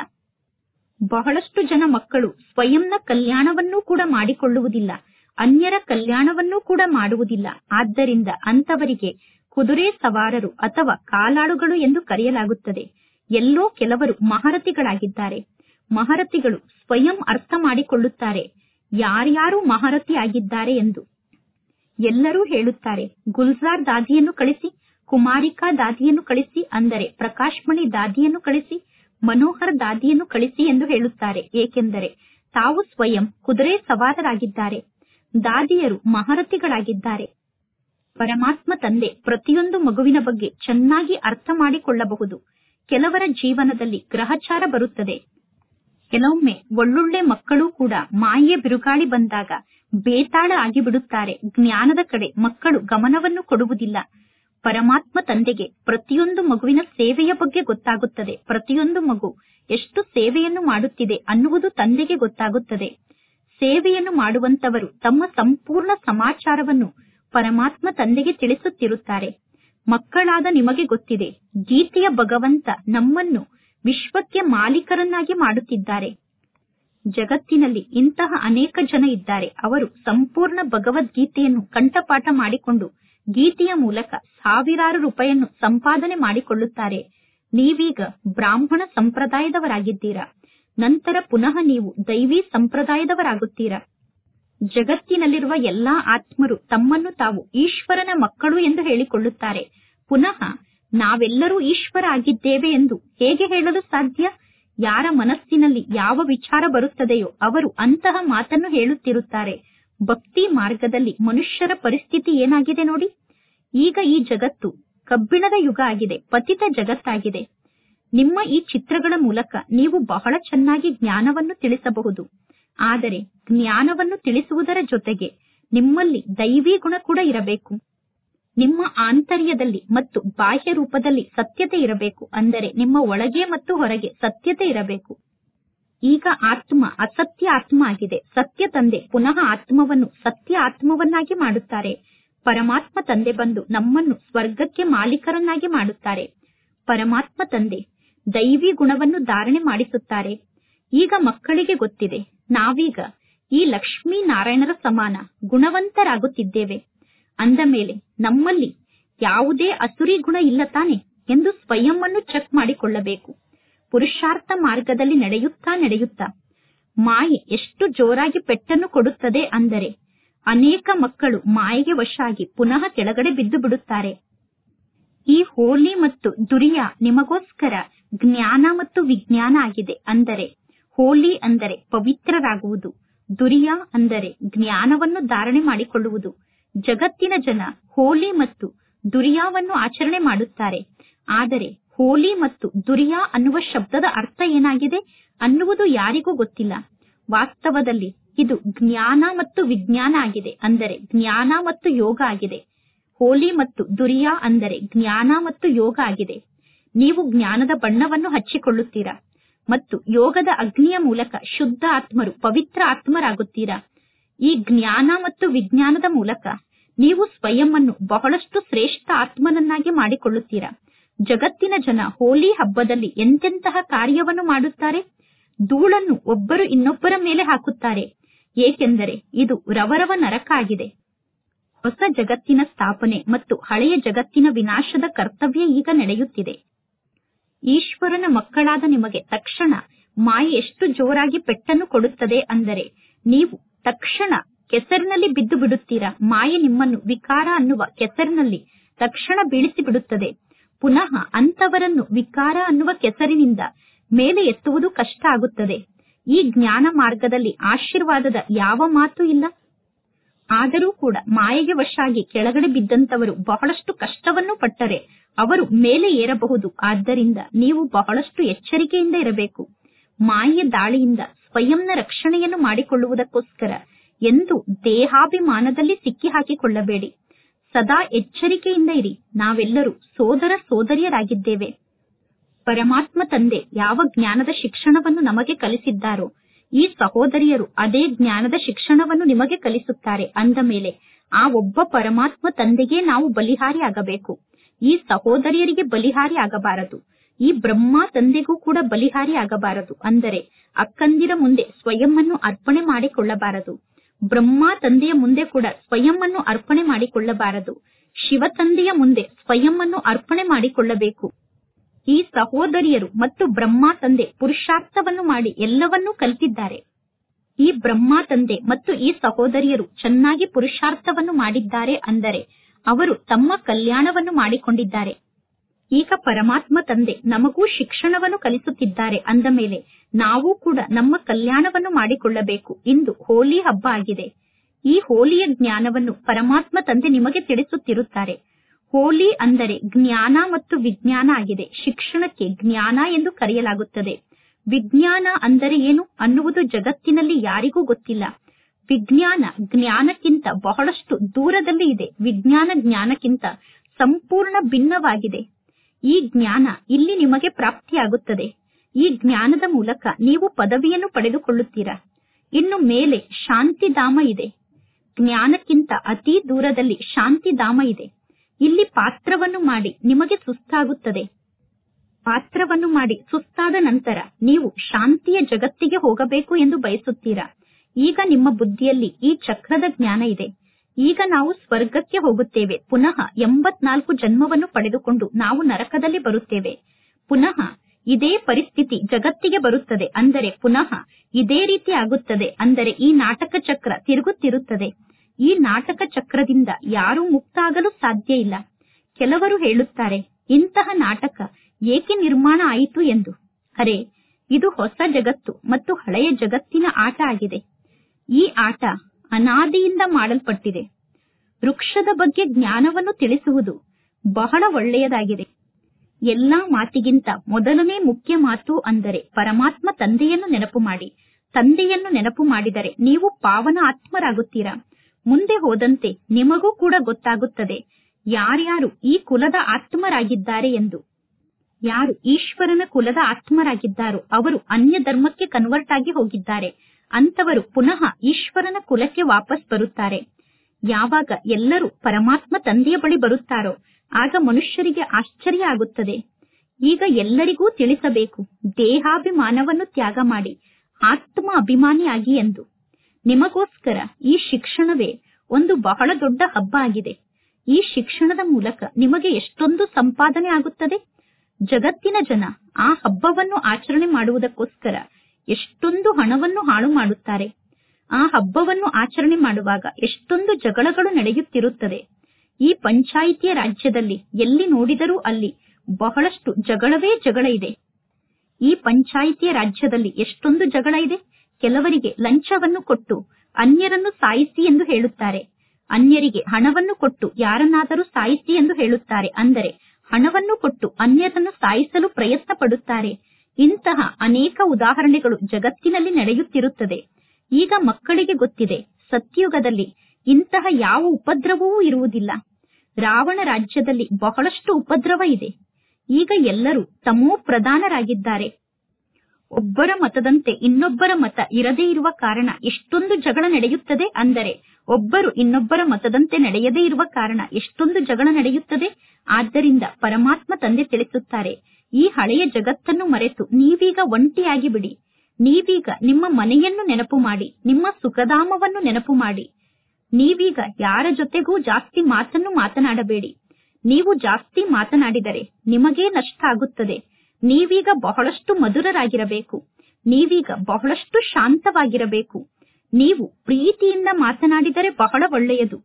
ಬಹಳಷ್ಟು ಜನ ಮಕ್ಕಳು ಸ್ವಯಂನ ಕಲ್ಯಾಣವನ್ನೂ ಕೂಡ ಮಾಡಿಕೊಳ್ಳುವುದಿಲ್ಲ ಅನ್ಯರ ಕಲ್ಯಾಣವನ್ನೂ ಕೂಡ ಮಾಡುವುದಿಲ್ಲ ಆದ್ದರಿಂದ ಅಂತವರಿಗೆ ಕುದುರೆ ಸವಾರರು ಅಥವಾ ಕಾಲಾಳುಗಳು ಎಂದು ಕರೆಯಲಾಗುತ್ತದೆ ಎಲ್ಲೋ ಕೆಲವರು ಮಹಾರಥಿಗಳಾಗಿದ್ದಾರೆ ಮಹಾರಥಿಗಳು ಸ್ವಯಂ ಅರ್ಥ ಮಾಡಿಕೊಳ್ಳುತ್ತಾರೆ ಯಾರ್ಯಾರು ಮಹಾರಥಿ ಆಗಿದ್ದಾರೆ ಎಂದು ಎಲ್ಲರೂ ಹೇಳುತ್ತಾರೆ ಗುಲ್ಜಾರ್ ದಾದಿಯನ್ನು ಕಳಿಸಿ ಕುಮಾರಿಕಾ ದಾದಿಯನ್ನು ಕಳಿಸಿ ಅಂದರೆ ಪ್ರಕಾಶ್ಮಣಿ ದಾದಿಯನ್ನು ಕಳಿಸಿ ಮನೋಹರ್ ದಾದಿಯನ್ನು ಕಳಿಸಿ ಎಂದು ಹೇಳುತ್ತಾರೆ ಏಕೆಂದರೆ ತಾವು ಸ್ವಯಂ ಕುದುರೆ ಸವಾರರಾಗಿದ್ದಾರೆ ದಾದಿಯರು ಮಹಾರಥಿಗಳಾಗಿದ್ದಾರೆ ಪರಮಾತ್ಮ ತಂದೆ ಪ್ರತಿಯೊಂದು ಮಗುವಿನ ಬಗ್ಗೆ ಚೆನ್ನಾಗಿ ಅರ್ಥ ಮಾಡಿಕೊಳ್ಳಬಹುದು ಕೆಲವರ ಜೀವನದಲ್ಲಿ ಗ್ರಹಚಾರ ಬರುತ್ತದೆ ಕೆಲವೊಮ್ಮೆ ಒಳ್ಳೊಳ್ಳೆ ಮಕ್ಕಳು ಕೂಡ ಮಾಯೆ ಬಿರುಗಾಳಿ ಬಂದಾಗ ಬೇತಾಳ ಆಗಿಬಿಡುತ್ತಾರೆ ಜ್ಞಾನದ ಕಡೆ ಮಕ್ಕಳು ಗಮನವನ್ನು ಕೊಡುವುದಿಲ್ಲ ಪರಮಾತ್ಮ ತಂದೆಗೆ ಪ್ರತಿಯೊಂದು ಮಗುವಿನ ಸೇವೆಯ ಬಗ್ಗೆ ಗೊತ್ತಾಗುತ್ತದೆ ಪ್ರತಿಯೊಂದು ಮಗು ಎಷ್ಟು ಸೇವೆಯನ್ನು ಮಾಡುತ್ತಿದೆ ಅನ್ನುವುದು ತಂದೆಗೆ ಗೊತ್ತಾಗುತ್ತದೆ ಸೇವೆಯನ್ನು ಮಾಡುವಂತವರು ತಮ್ಮ ಸಂಪೂರ್ಣ ಸಮಾಚಾರವನ್ನು ಪರಮಾತ್ಮ ತಂದೆಗೆ ತಿಳಿಸುತ್ತಿರುತ್ತಾರೆ ಮಕ್ಕಳಾದ ನಿಮಗೆ ಗೊತ್ತಿದೆ ಗೀತೆಯ ಭಗವಂತ ನಮ್ಮನ್ನು ವಿಶ್ವಕ್ಕೆ ಮಾಲೀಕರನ್ನಾಗಿ ಮಾಡುತ್ತಿದ್ದಾರೆ ಜಗತ್ತಿನಲ್ಲಿ ಇಂತಹ ಅನೇಕ ಜನ ಇದ್ದಾರೆ ಅವರು ಸಂಪೂರ್ಣ ಭಗವದ್ಗೀತೆಯನ್ನು ಕಂಠಪಾಠ ಮಾಡಿಕೊಂಡು ಗೀತೆಯ ಮೂಲಕ ಸಾವಿರಾರು ರೂಪಾಯಿಯನ್ನು ಸಂಪಾದನೆ ಮಾಡಿಕೊಳ್ಳುತ್ತಾರೆ ನೀವೀಗ ಬ್ರಾಹ್ಮಣ ಸಂಪ್ರದಾಯದವರಾಗಿದ್ದೀರಾ ನಂತರ ಪುನಃ ನೀವು ದೈವಿ ಸಂಪ್ರದಾಯದವರಾಗುತ್ತೀರಾ ಜಗತ್ತಿನಲ್ಲಿರುವ ಎಲ್ಲಾ ಆತ್ಮರು ತಮ್ಮನ್ನು ತಾವು ಈಶ್ವರನ ಮಕ್ಕಳು ಎಂದು ಹೇಳಿಕೊಳ್ಳುತ್ತಾರೆ ಪುನಃ ನಾವೆಲ್ಲರೂ ಈಶ್ವರ ಆಗಿದ್ದೇವೆ ಎಂದು ಹೇಗೆ ಹೇಳಲು ಸಾಧ್ಯ ಯಾರ ಮನಸ್ಸಿನಲ್ಲಿ ಯಾವ ವಿಚಾರ ಬರುತ್ತದೆಯೋ ಅವರು ಅಂತಹ ಮಾತನ್ನು ಹೇಳುತ್ತಿರುತ್ತಾರೆ ಭಕ್ತಿ ಮಾರ್ಗದಲ್ಲಿ ಮನುಷ್ಯರ ಪರಿಸ್ಥಿತಿ ಏನಾಗಿದೆ ನೋಡಿ ಈಗ ಈ ಜಗತ್ತು ಕಬ್ಬಿಣದ ಯುಗ ಆಗಿದೆ ಪತಿತ ಜಗತ್ತಾಗಿದೆ ನಿಮ್ಮ ಈ ಚಿತ್ರಗಳ ಮೂಲಕ ನೀವು ಬಹಳ ಚೆನ್ನಾಗಿ ಜ್ಞಾನವನ್ನು ತಿಳಿಸಬಹುದು ಆದರೆ ಜ್ಞಾನವನ್ನು ತಿಳಿಸುವುದರ ಜೊತೆಗೆ ನಿಮ್ಮಲ್ಲಿ ದೈವಿ ಗುಣ ಕೂಡ ಇರಬೇಕು ನಿಮ್ಮ ಆಂತರ್ಯದಲ್ಲಿ ಮತ್ತು ಬಾಹ್ಯ ರೂಪದಲ್ಲಿ ಸತ್ಯತೆ ಇರಬೇಕು ಅಂದರೆ ನಿಮ್ಮ ಒಳಗೆ ಮತ್ತು ಹೊರಗೆ ಸತ್ಯತೆ ಇರಬೇಕು ಈಗ ಆತ್ಮ ಅಸತ್ಯ ಆತ್ಮ ಆಗಿದೆ ಸತ್ಯ ತಂದೆ ಪುನಃ ಆತ್ಮವನ್ನು ಸತ್ಯ ಆತ್ಮವನ್ನಾಗಿ ಮಾಡುತ್ತಾರೆ ಪರಮಾತ್ಮ ತಂದೆ ಬಂದು ನಮ್ಮನ್ನು ಸ್ವರ್ಗಕ್ಕೆ ಮಾಲೀಕರನ್ನಾಗಿ ಮಾಡುತ್ತಾರೆ ಪರಮಾತ್ಮ ತಂದೆ ದೈವಿ ಗುಣವನ್ನು ಧಾರಣೆ ಮಾಡಿಸುತ್ತಾರೆ ಈಗ ಮಕ್ಕಳಿಗೆ ಗೊತ್ತಿದೆ ನಾವೀಗ ಈ ಲಕ್ಷ್ಮೀ ನಾರಾಯಣರ ಸಮಾನ ಗುಣವಂತರಾಗುತ್ತಿದ್ದೇವೆ ಅಂದ ಮೇಲೆ ನಮ್ಮಲ್ಲಿ ಯಾವುದೇ ಅಸುರಿ ಗುಣ ಇಲ್ಲ ತಾನೆ ಎಂದು ಸ್ವಯಂವನ್ನು ಚೆಕ್ ಮಾಡಿಕೊಳ್ಳಬೇಕು ಪುರುಷಾರ್ಥ ಮಾರ್ಗದಲ್ಲಿ ನಡೆಯುತ್ತಾ ನಡೆಯುತ್ತಾ ಮಾಯೆ ಎಷ್ಟು ಜೋರಾಗಿ ಪೆಟ್ಟನ್ನು ಕೊಡುತ್ತದೆ ಅಂದರೆ ಅನೇಕ ಮಕ್ಕಳು ಮಾಯೆಗೆ ವಶ ಆಗಿ ಪುನಃ ಕೆಳಗಡೆ ಬಿದ್ದು ಬಿಡುತ್ತಾರೆ ಈ ಹೋಲಿ ಮತ್ತು ದುರಿಯ ನಿಮಗೋಸ್ಕರ ಜ್ಞಾನ ಮತ್ತು ವಿಜ್ಞಾನ ಆಗಿದೆ ಅಂದರೆ ಹೋಲಿ ಅಂದರೆ ಪವಿತ್ರರಾಗುವುದು ದುರಿಯ ಅಂದರೆ ಜ್ಞಾನವನ್ನು ಧಾರಣೆ ಮಾಡಿಕೊಳ್ಳುವುದು ಜಗತ್ತಿನ ಜನ ಹೋಲಿ ಮತ್ತು ದುರಿಯಾವನ್ನು ಆಚರಣೆ ಮಾಡುತ್ತಾರೆ ಆದರೆ ಹೋಲಿ ಮತ್ತು ದುರಿಯಾ ಅನ್ನುವ ಶಬ್ದದ ಅರ್ಥ ಏನಾಗಿದೆ ಅನ್ನುವುದು ಯಾರಿಗೂ ಗೊತ್ತಿಲ್ಲ ವಾಸ್ತವದಲ್ಲಿ ಇದು ಜ್ಞಾನ ಮತ್ತು ವಿಜ್ಞಾನ ಆಗಿದೆ ಅಂದರೆ ಜ್ಞಾನ ಮತ್ತು ಯೋಗ ಆಗಿದೆ ಹೋಲಿ ಮತ್ತು ದುರಿಯಾ ಅಂದರೆ ಜ್ಞಾನ ಮತ್ತು ಯೋಗ ಆಗಿದೆ ನೀವು ಜ್ಞಾನದ ಬಣ್ಣವನ್ನು ಹಚ್ಚಿಕೊಳ್ಳುತ್ತೀರಾ ಮತ್ತು ಯೋಗದ ಅಗ್ನಿಯ ಮೂಲಕ ಶುದ್ಧ ಆತ್ಮರು ಪವಿತ್ರ ಆತ್ಮರಾಗುತ್ತೀರಾ ಈ ಜ್ಞಾನ ಮತ್ತು ವಿಜ್ಞಾನದ ಮೂಲಕ ನೀವು ಸ್ವಯಂ ಅನ್ನು ಬಹಳಷ್ಟು ಶ್ರೇಷ್ಠ ಆತ್ಮನನ್ನಾಗಿ ಮಾಡಿಕೊಳ್ಳುತ್ತೀರಾ ಜಗತ್ತಿನ ಜನ ಹೋಲಿ ಹಬ್ಬದಲ್ಲಿ ಎಂತೆಂತಹ ಕಾರ್ಯವನ್ನು ಮಾಡುತ್ತಾರೆ ಧೂಳನ್ನು ಒಬ್ಬರು ಇನ್ನೊಬ್ಬರ ಮೇಲೆ ಹಾಕುತ್ತಾರೆ ಏಕೆಂದರೆ ಇದು ರವರವ ನರಕ ಆಗಿದೆ ಹೊಸ ಜಗತ್ತಿನ ಸ್ಥಾಪನೆ ಮತ್ತು ಹಳೆಯ ಜಗತ್ತಿನ ವಿನಾಶದ ಕರ್ತವ್ಯ ಈಗ ನಡೆಯುತ್ತಿದೆ ಈಶ್ವರನ ಮಕ್ಕಳಾದ ನಿಮಗೆ ತಕ್ಷಣ ಮಾಯೆ ಎಷ್ಟು ಜೋರಾಗಿ ಪೆಟ್ಟನ್ನು ಕೊಡುತ್ತದೆ ಅಂದರೆ ನೀವು ತಕ್ಷಣ ಕೆಸರಿನಲ್ಲಿ ಬಿದ್ದು ಬಿಡುತ್ತೀರಾ ಮಾಯೆ ನಿಮ್ಮನ್ನು ವಿಕಾರ ಅನ್ನುವ ಕೆಸರಿನಲ್ಲಿ ತಕ್ಷಣ ಬೀಳಿಸಿ ಬಿಡುತ್ತದೆ ಪುನಃ ಅಂತವರನ್ನು ವಿಕಾರ ಅನ್ನುವ ಕೆಸರಿನಿಂದ ಮೇಲೆ ಎತ್ತುವುದು ಕಷ್ಟ ಆಗುತ್ತದೆ ಈ ಜ್ಞಾನ ಮಾರ್ಗದಲ್ಲಿ ಆಶೀರ್ವಾದದ ಯಾವ ಮಾತು ಇಲ್ಲ ಆದರೂ ಕೂಡ ಮಾಯೆಗೆ ವಶಾಗಿ ಕೆಳಗಡೆ ಬಿದ್ದಂತವರು ಬಹಳಷ್ಟು ಕಷ್ಟವನ್ನು ಪಟ್ಟರೆ ಅವರು ಮೇಲೆ ಏರಬಹುದು ಆದ್ದರಿಂದ ನೀವು ಬಹಳಷ್ಟು ಎಚ್ಚರಿಕೆಯಿಂದ ಇರಬೇಕು ಮಾಯೆಯ ದಾಳಿಯಿಂದ ಸ್ವಯಂನ ರಕ್ಷಣೆಯನ್ನು ಮಾಡಿಕೊಳ್ಳುವುದಕ್ಕೋಸ್ಕರ ಎಂದು ದೇಹಾಭಿಮಾನದಲ್ಲಿ ಸಿಕ್ಕಿ ಹಾಕಿಕೊಳ್ಳಬೇಡಿ ಸದಾ ಎಚ್ಚರಿಕೆಯಿಂದ ಇರಿ ನಾವೆಲ್ಲರೂ ಸೋದರ ಸೋದರಿಯರಾಗಿದ್ದೇವೆ ಪರಮಾತ್ಮ ತಂದೆ ಯಾವ ಜ್ಞಾನದ ಶಿಕ್ಷಣವನ್ನು ನಮಗೆ ಕಲಿಸಿದ್ದಾರೋ ಈ ಸಹೋದರಿಯರು ಅದೇ ಜ್ಞಾನದ ಶಿಕ್ಷಣವನ್ನು ನಿಮಗೆ ಕಲಿಸುತ್ತಾರೆ ಅಂದ ಮೇಲೆ ಆ ಒಬ್ಬ ಪರಮಾತ್ಮ ತಂದೆಗೆ ನಾವು ಬಲಿಹಾರಿ ಆಗಬೇಕು ಈ ಸಹೋದರಿಯರಿಗೆ ಬಲಿಹಾರಿ ಆಗಬಾರದು ಈ ಬ್ರಹ್ಮ ತಂದೆಗೂ ಕೂಡ ಬಲಿಹಾರಿ ಆಗಬಾರದು ಅಂದರೆ ಅಕ್ಕಂದಿರ ಮುಂದೆ ಸ್ವಯಂ ಅನ್ನು ಅರ್ಪಣೆ ಮಾಡಿಕೊಳ್ಳಬಾರದು ಬ್ರಹ್ಮ ತಂದೆಯ ಮುಂದೆ ಕೂಡ ಸ್ವಯಂ ಅನ್ನು ಅರ್ಪಣೆ ಮಾಡಿಕೊಳ್ಳಬಾರದು ಶಿವ ತಂದೆಯ ಮುಂದೆ ಸ್ವಯಂ ಅನ್ನು ಅರ್ಪಣೆ ಮಾಡಿಕೊಳ್ಳಬೇಕು ಈ ಸಹೋದರಿಯರು ಮತ್ತು ಬ್ರಹ್ಮ ತಂದೆ ಪುರುಷಾರ್ಥವನ್ನು ಮಾಡಿ ಎಲ್ಲವನ್ನೂ ಕಲಿತಿದ್ದಾರೆ ಈ ಬ್ರಹ್ಮ ತಂದೆ ಮತ್ತು ಈ ಸಹೋದರಿಯರು ಚೆನ್ನಾಗಿ ಪುರುಷಾರ್ಥವನ್ನು ಮಾಡಿದ್ದಾರೆ ಅಂದರೆ ಅವರು ತಮ್ಮ ಕಲ್ಯಾಣವನ್ನು ಮಾಡಿಕೊಂಡಿದ್ದಾರೆ ಈಗ ಪರಮಾತ್ಮ ತಂದೆ ನಮಗೂ ಶಿಕ್ಷಣವನ್ನು ಕಲಿಸುತ್ತಿದ್ದಾರೆ ಅಂದ ಮೇಲೆ ನಾವು ಕೂಡ ನಮ್ಮ ಕಲ್ಯಾಣವನ್ನು ಮಾಡಿಕೊಳ್ಳಬೇಕು ಇಂದು ಹೋಲಿ ಹಬ್ಬ ಆಗಿದೆ ಈ ಹೋಲಿಯ ಜ್ಞಾನವನ್ನು ಪರಮಾತ್ಮ ತಂದೆ ನಿಮಗೆ ತಿಳಿಸುತ್ತಿರುತ್ತಾರೆ ಹೋಲಿ ಅಂದರೆ ಜ್ಞಾನ ಮತ್ತು ವಿಜ್ಞಾನ ಆಗಿದೆ ಶಿಕ್ಷಣಕ್ಕೆ ಜ್ಞಾನ ಎಂದು ಕರೆಯಲಾಗುತ್ತದೆ ವಿಜ್ಞಾನ ಅಂದರೆ ಏನು ಅನ್ನುವುದು ಜಗತ್ತಿನಲ್ಲಿ ಯಾರಿಗೂ ಗೊತ್ತಿಲ್ಲ ವಿಜ್ಞಾನ ಜ್ಞಾನಕ್ಕಿಂತ ಬಹಳಷ್ಟು ದೂರದಲ್ಲಿ ಇದೆ ವಿಜ್ಞಾನ ಜ್ಞಾನಕ್ಕಿಂತ ಸಂಪೂರ್ಣ ಭಿನ್ನವಾಗಿದೆ ಈ ಜ್ಞಾನ ಇಲ್ಲಿ ನಿಮಗೆ ಪ್ರಾಪ್ತಿಯಾಗುತ್ತದೆ ಈ ಜ್ಞಾನದ ಮೂಲಕ ನೀವು ಪದವಿಯನ್ನು ಪಡೆದುಕೊಳ್ಳುತ್ತೀರಾ ಇನ್ನು ಮೇಲೆ ಶಾಂತಿಧಾಮ ಇದೆ ಜ್ಞಾನಕ್ಕಿಂತ ಅತಿ ದೂರದಲ್ಲಿ ಶಾಂತಿಧಾಮ ಇದೆ ಇಲ್ಲಿ ಪಾತ್ರವನ್ನು ಮಾಡಿ ನಿಮಗೆ ಸುಸ್ತಾಗುತ್ತದೆ ಪಾತ್ರವನ್ನು ಮಾಡಿ ಸುಸ್ತಾದ ನಂತರ ನೀವು ಶಾಂತಿಯ ಜಗತ್ತಿಗೆ ಹೋಗಬೇಕು ಎಂದು ಬಯಸುತ್ತೀರಾ ಈಗ ನಿಮ್ಮ ಬುದ್ಧಿಯಲ್ಲಿ ಈ ಚಕ್ರದ ಜ್ಞಾನ ಇದೆ ಈಗ ನಾವು ಸ್ವರ್ಗಕ್ಕೆ ಹೋಗುತ್ತೇವೆ ಪುನಃ ಎಂಬತ್ನಾಲ್ಕು ಜನ್ಮವನ್ನು ಪಡೆದುಕೊಂಡು ನಾವು ನರಕದಲ್ಲಿ ಬರುತ್ತೇವೆ ಪುನಃ ಇದೇ ಪರಿಸ್ಥಿತಿ ಜಗತ್ತಿಗೆ ಬರುತ್ತದೆ ಅಂದರೆ ಪುನಃ ಇದೇ ರೀತಿ ಆಗುತ್ತದೆ ಅಂದರೆ ಈ ನಾಟಕ ಚಕ್ರ ತಿರುಗುತ್ತಿರುತ್ತದೆ ಈ ನಾಟಕ ಚಕ್ರದಿಂದ ಯಾರೂ ಮುಕ್ತ ಆಗಲು ಸಾಧ್ಯ ಇಲ್ಲ ಕೆಲವರು ಹೇಳುತ್ತಾರೆ ಇಂತಹ ನಾಟಕ ಏಕೆ ನಿರ್ಮಾಣ ಆಯಿತು ಎಂದು ಅರೆ ಇದು ಹೊಸ ಜಗತ್ತು ಮತ್ತು ಹಳೆಯ ಜಗತ್ತಿನ ಆಟ ಆಗಿದೆ ಈ ಆಟ ಅನಾದಿಯಿಂದ ಮಾಡಲ್ಪಟ್ಟಿದೆ ವೃಕ್ಷದ ಬಗ್ಗೆ ಜ್ಞಾನವನ್ನು ತಿಳಿಸುವುದು ಬಹಳ ಒಳ್ಳೆಯದಾಗಿದೆ ಎಲ್ಲಾ ಮಾತಿಗಿಂತ ಮೊದಲನೇ ಮುಖ್ಯ ಮಾತು ಅಂದರೆ ಪರಮಾತ್ಮ ತಂದೆಯನ್ನು ನೆನಪು ಮಾಡಿ ತಂದೆಯನ್ನು ನೆನಪು ಮಾಡಿದರೆ ನೀವು ಪಾವನ ಆತ್ಮರಾಗುತ್ತೀರಾ ಮುಂದೆ ಹೋದಂತೆ ನಿಮಗೂ ಕೂಡ ಗೊತ್ತಾಗುತ್ತದೆ ಯಾರ್ಯಾರು ಈ ಕುಲದ ಆತ್ಮರಾಗಿದ್ದಾರೆ ಎಂದು ಯಾರು ಈಶ್ವರನ ಕುಲದ ಆತ್ಮರಾಗಿದ್ದಾರೋ ಅವರು ಅನ್ಯ ಧರ್ಮಕ್ಕೆ ಕನ್ವರ್ಟ್ ಆಗಿ ಹೋಗಿದ್ದಾರೆ ಅಂತವರು ಪುನಃ ಈಶ್ವರನ ಕುಲಕ್ಕೆ ವಾಪಸ್ ಬರುತ್ತಾರೆ ಯಾವಾಗ ಎಲ್ಲರೂ ಪರಮಾತ್ಮ ತಂದೆಯ ಬಳಿ ಬರುತ್ತಾರೋ ಆಗ ಮನುಷ್ಯರಿಗೆ ಆಶ್ಚರ್ಯ ಆಗುತ್ತದೆ ಈಗ ಎಲ್ಲರಿಗೂ ತಿಳಿಸಬೇಕು ದೇಹಾಭಿಮಾನವನ್ನು ತ್ಯಾಗ ಮಾಡಿ ಆತ್ಮ ಅಭಿಮಾನಿಯಾಗಿ ಎಂದು ನಿಮಗೋಸ್ಕರ ಈ ಶಿಕ್ಷಣವೇ ಒಂದು ಬಹಳ ದೊಡ್ಡ ಹಬ್ಬ ಆಗಿದೆ ಈ ಶಿಕ್ಷಣದ ಮೂಲಕ ನಿಮಗೆ ಎಷ್ಟೊಂದು ಸಂಪಾದನೆ ಆಗುತ್ತದೆ ಜಗತ್ತಿನ ಜನ ಆ ಹಬ್ಬವನ್ನು ಆಚರಣೆ ಮಾಡುವುದಕ್ಕೋಸ್ಕರ ಎಷ್ಟೊಂದು ಹಣವನ್ನು ಹಾಳು ಮಾಡುತ್ತಾರೆ ಆ ಹಬ್ಬವನ್ನು ಆಚರಣೆ ಮಾಡುವಾಗ ಎಷ್ಟೊಂದು ಜಗಳಗಳು ನಡೆಯುತ್ತಿರುತ್ತದೆ ಈ ಪಂಚಾಯಿತಿಯ ರಾಜ್ಯದಲ್ಲಿ ಎಲ್ಲಿ ನೋಡಿದರೂ ಅಲ್ಲಿ ಬಹಳಷ್ಟು ಜಗಳವೇ ಜಗಳ ಇದೆ ಈ ಪಂಚಾಯಿತಿಯ ರಾಜ್ಯದಲ್ಲಿ ಎಷ್ಟೊಂದು ಜಗಳ ಇದೆ ಕೆಲವರಿಗೆ ಲಂಚವನ್ನು ಕೊಟ್ಟು ಅನ್ಯರನ್ನು ಸಾಯಿಸಿ ಎಂದು ಹೇಳುತ್ತಾರೆ ಅನ್ಯರಿಗೆ ಹಣವನ್ನು ಕೊಟ್ಟು ಯಾರನ್ನಾದರೂ ಸಾಯಿಸಿ ಎಂದು ಹೇಳುತ್ತಾರೆ ಅಂದರೆ ಹಣವನ್ನು ಕೊಟ್ಟು ಅನ್ಯರನ್ನು ಸಾಯಿಸಲು ಪ್ರಯತ್ನ ಪಡುತ್ತಾರೆ ಇಂತಹ ಅನೇಕ ಉದಾಹರಣೆಗಳು ಜಗತ್ತಿನಲ್ಲಿ ನಡೆಯುತ್ತಿರುತ್ತದೆ ಈಗ ಮಕ್ಕಳಿಗೆ ಗೊತ್ತಿದೆ ಸತ್ಯುಗದಲ್ಲಿ ಇಂತಹ ಯಾವ ಉಪದ್ರವವೂ ಇರುವುದಿಲ್ಲ ರಾವಣ ರಾಜ್ಯದಲ್ಲಿ ಬಹಳಷ್ಟು ಉಪದ್ರವ ಇದೆ ಈಗ ಎಲ್ಲರೂ ತಮೋ ಪ್ರಧಾನರಾಗಿದ್ದಾರೆ ಒಬ್ಬರ ಮತದಂತೆ ಇನ್ನೊಬ್ಬರ ಮತ ಇರದೇ ಇರುವ ಕಾರಣ ಎಷ್ಟೊಂದು ಜಗಳ ನಡೆಯುತ್ತದೆ ಅಂದರೆ ಒಬ್ಬರು ಇನ್ನೊಬ್ಬರ ಮತದಂತೆ ನಡೆಯದೇ ಇರುವ ಕಾರಣ ಎಷ್ಟೊಂದು ಜಗಳ ನಡೆಯುತ್ತದೆ ಆದ್ದರಿಂದ ಪರಮಾತ್ಮ ತಂದೆ ತಿಳಿಸುತ್ತಾರೆ ಈ ಹಳೆಯ ಜಗತ್ತನ್ನು ಮರೆತು ನೀವೀಗ ಒಂಟಿಯಾಗಿ ಬಿಡಿ ನೀವೀಗ ನಿಮ್ಮ ಮನೆಯನ್ನು ನೆನಪು ಮಾಡಿ ನಿಮ್ಮ ಸುಖಧಾಮವನ್ನು ನೆನಪು ಮಾಡಿ ನೀವೀಗ ಯಾರ ಜೊತೆಗೂ ಜಾಸ್ತಿ ಮಾತನ್ನು ಮಾತನಾಡಬೇಡಿ ನೀವು ಜಾಸ್ತಿ ಮಾತನಾಡಿದರೆ ನಿಮಗೇ ನಷ್ಟ ಆಗುತ್ತದೆ ನೀವೀಗ ಬಹಳಷ್ಟು ಮಧುರರಾಗಿರಬೇಕು ನೀವೀಗ ಬಹಳಷ್ಟು ಶಾಂತವಾಗಿರಬೇಕು ನೀವು ಪ್ರೀತಿಯಿಂದ ಮಾತನಾಡಿದರೆ ಬಹಳ ಒಳ್ಳೆಯದು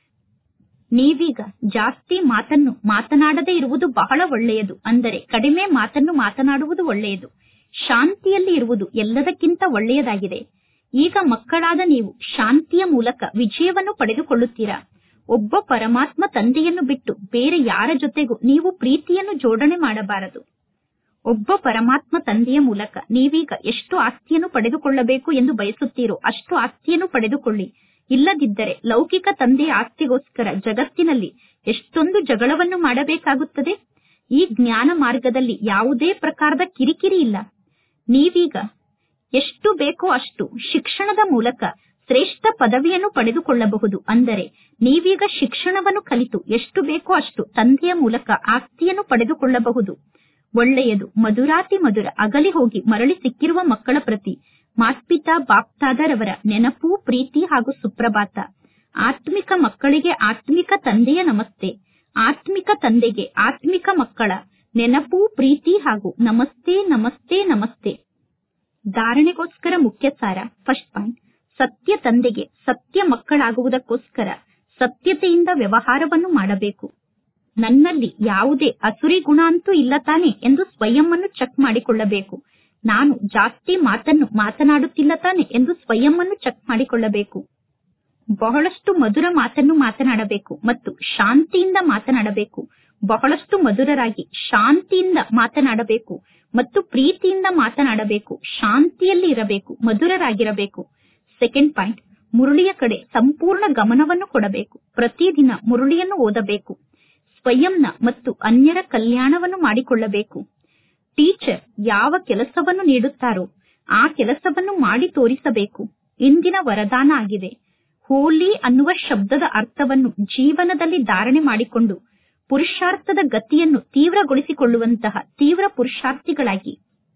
ನೀವೀಗ ಜಾಸ್ತಿ ಮಾತನ್ನು ಮಾತನಾಡದೇ ಇರುವುದು ಬಹಳ ಒಳ್ಳೆಯದು ಅಂದರೆ ಕಡಿಮೆ ಮಾತನ್ನು ಮಾತನಾಡುವುದು ಒಳ್ಳೆಯದು ಶಾಂತಿಯಲ್ಲಿ ಇರುವುದು ಎಲ್ಲದಕ್ಕಿಂತ ಒಳ್ಳೆಯದಾಗಿದೆ ಈಗ ಮಕ್ಕಳಾದ ನೀವು ಶಾಂತಿಯ ಮೂಲಕ ವಿಜಯವನ್ನು ಪಡೆದುಕೊಳ್ಳುತ್ತೀರಾ ಒಬ್ಬ ಪರಮಾತ್ಮ ತಂದೆಯನ್ನು ಬಿಟ್ಟು ಬೇರೆ ಯಾರ ಜೊತೆಗೂ ನೀವು ಪ್ರೀತಿಯನ್ನು ಜೋಡಣೆ ಮಾಡಬಾರದು ಒಬ್ಬ ಪರಮಾತ್ಮ ತಂದೆಯ ಮೂಲಕ ನೀವೀಗ ಎಷ್ಟು ಆಸ್ತಿಯನ್ನು ಪಡೆದುಕೊಳ್ಳಬೇಕು ಎಂದು ಬಯಸುತ್ತೀರೋ ಅಷ್ಟು ಆಸ್ತಿಯನ್ನು ಪಡೆದುಕೊಳ್ಳಿ ಇಲ್ಲದಿದ್ದರೆ ಲೌಕಿಕ ತಂದೆಯ ಆಸ್ತಿಗೋಸ್ಕರ ಜಗತ್ತಿನಲ್ಲಿ ಎಷ್ಟೊಂದು ಜಗಳವನ್ನು ಮಾಡಬೇಕಾಗುತ್ತದೆ ಈ ಜ್ಞಾನ ಮಾರ್ಗದಲ್ಲಿ ಯಾವುದೇ ಪ್ರಕಾರದ ಕಿರಿಕಿರಿ ಇಲ್ಲ ನೀವೀಗ ಎಷ್ಟು ಬೇಕೋ ಅಷ್ಟು ಶಿಕ್ಷಣದ ಮೂಲಕ ಶ್ರೇಷ್ಠ ಪದವಿಯನ್ನು ಪಡೆದುಕೊಳ್ಳಬಹುದು ಅಂದರೆ ನೀವೀಗ ಶಿಕ್ಷಣವನ್ನು ಕಲಿತು ಎಷ್ಟು ಬೇಕೋ ಅಷ್ಟು ತಂದೆಯ ಮೂಲಕ ಆಸ್ತಿಯನ್ನು ಪಡೆದುಕೊಳ್ಳಬಹುದು ಒಳ್ಳೆಯದು ಮಧುರಾತಿ ಮಧುರ ಅಗಲಿ ಹೋಗಿ ಮರಳಿ ಸಿಕ್ಕಿರುವ ಮಕ್ಕಳ ಪ್ರತಿ ಮಾತ್ಪಿತಾ ಬಾಪ್ತಾದರವರ ನೆನಪು ಪ್ರೀತಿ ಹಾಗೂ ಸುಪ್ರಭಾತ ಆತ್ಮಿಕ ಮಕ್ಕಳಿಗೆ ಆತ್ಮಿಕ ತಂದೆಯ ನಮಸ್ತೆ ಆತ್ಮಿಕ ತಂದೆಗೆ ಆತ್ಮಿಕ ಮಕ್ಕಳ ನೆನಪು ಪ್ರೀತಿ ಹಾಗೂ ನಮಸ್ತೆ ನಮಸ್ತೆ ನಮಸ್ತೆ ಧಾರಣೆಗೋಸ್ಕರ ಮುಖ್ಯ ಸಾರ ಫಸ್ಟ್ ಪಾಯಿಂಟ್ ಸತ್ಯ ತಂದೆಗೆ ಸತ್ಯ ಮಕ್ಕಳಾಗುವುದಕ್ಕೋಸ್ಕರ ಸತ್ಯತೆಯಿಂದ ವ್ಯವಹಾರವನ್ನು ಮಾಡಬೇಕು ನನ್ನಲ್ಲಿ ಯಾವುದೇ ಅಸುರಿ ಗುಣ ಅಂತೂ ಇಲ್ಲ ತಾನೆ ಎಂದು ಸ್ವಯಂವನ್ನು ಚೆಕ್ ಮಾಡಿಕೊಳ್ಳಬೇಕು ನಾನು ಜಾಸ್ತಿ ಮಾತನ್ನು ಮಾತನಾಡುತ್ತಿಲ್ಲ ತಾನೆ ಎಂದು ಸ್ವಯಂವನ್ನು ಚೆಕ್ ಮಾಡಿಕೊಳ್ಳಬೇಕು ಬಹಳಷ್ಟು ಮಧುರ ಮಾತನ್ನು ಮಾತನಾಡಬೇಕು ಮತ್ತು ಶಾಂತಿಯಿಂದ ಮಾತನಾಡಬೇಕು ಬಹಳಷ್ಟು ಮಧುರರಾಗಿ ಶಾಂತಿಯಿಂದ ಮಾತನಾಡಬೇಕು ಮತ್ತು ಪ್ರೀತಿಯಿಂದ ಮಾತನಾಡಬೇಕು ಶಾಂತಿಯಲ್ಲಿ ಇರಬೇಕು ಮಧುರರಾಗಿರಬೇಕು ಸೆಕೆಂಡ್ ಪಾಯಿಂಟ್ ಮುರುಳಿಯ ಕಡೆ ಸಂಪೂರ್ಣ ಗಮನವನ್ನು ಕೊಡಬೇಕು ಪ್ರತಿದಿನ ಮುರುಳಿಯನ್ನು ಓದಬೇಕು ಸ್ವಯಂನ ಮತ್ತು ಅನ್ಯರ ಕಲ್ಯಾಣವನ್ನು ಮಾಡಿಕೊಳ್ಳಬೇಕು ಟೀಚರ್ ಯಾವ ಕೆಲಸವನ್ನು ನೀಡುತ್ತಾರೋ ಆ ಕೆಲಸವನ್ನು ಮಾಡಿ ತೋರಿಸಬೇಕು ಇಂದಿನ ವರದಾನ ಆಗಿದೆ ಹೋಲಿ ಅನ್ನುವ ಶಬ್ದದ ಅರ್ಥವನ್ನು ಜೀವನದಲ್ಲಿ ಧಾರಣೆ ಮಾಡಿಕೊಂಡು ಪುರುಷಾರ್ಥದ ಗತಿಯನ್ನು ತೀವ್ರಗೊಳಿಸಿಕೊಳ್ಳುವಂತಹ ತೀವ್ರ ಪುರುಷಾರ್ಥಿಗಳಾಗಿ